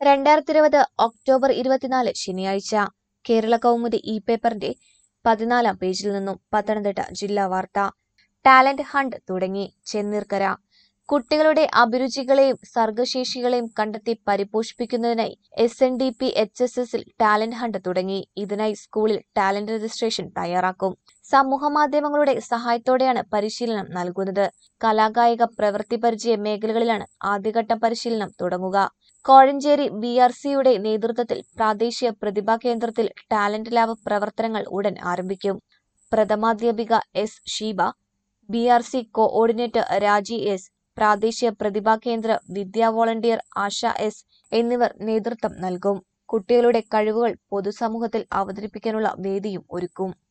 രണ്ടായിരത്തി ഇരുപത് ഒക്ടോബർ ഇരുപത്തിനാല് ശനിയാഴ്ച കേരള കൗമുദി ഇ പേപ്പറിന്റെ പതിനാലാം പേജിൽ നിന്നും പത്തനംതിട്ട ജില്ലാ വാർത്ത ടാലന്റ് ഹണ്ട് തുടങ്ങി ചെന്നീർക്കര കുട്ടികളുടെ അഭിരുചികളെയും സർഗശേഷികളെയും കണ്ടെത്തി പരിപോഷിപ്പിക്കുന്നതിനായി S N D P H S എസിൽ ടാലന്റ് ഹണ്ട് തുടങ്ങി ഇതിനായി സ്കൂളിൽ ടാലന്റ് രജിസ്ട്രേഷൻ തയ്യാറാക്കും സമൂഹമാധ്യമങ്ങളുടെ സഹായത്തോടെയാണ് പരിശീലനം നൽകുന്നത് കലാകായിക പ്രവൃത്തി പരിചയ മേഖലകളിലാണ് ആദ്യഘട്ട പരിശീലനം തുടങ്ങുക കോഴഞ്ചേരി ബി ആർ സിയുടെ നേതൃത്വത്തിൽ പ്രാദേശിക പ്രതിഭാ കേന്ദ്രത്തിൽ ടാലന്റ് ലാബ് പ്രവർത്തനങ്ങൾ ഉടൻ ആരംഭിക്കും പ്രഥമാധ്യാപിക S Sheeba B R C coordinator Raji S പ്രാദേശിക പ്രതിഭാ കേന്ദ്ര വിദ്യാ വോളണ്ടിയർ ആശ എസ് എന്നിവർ നേതൃത്വം നൽകും കുട്ടികളുടെ കഴിവുകൾ പൊതുസമൂഹത്തിൽ അവതരിപ്പിക്കാനുള്ള വേദിയും ഒരുക്കും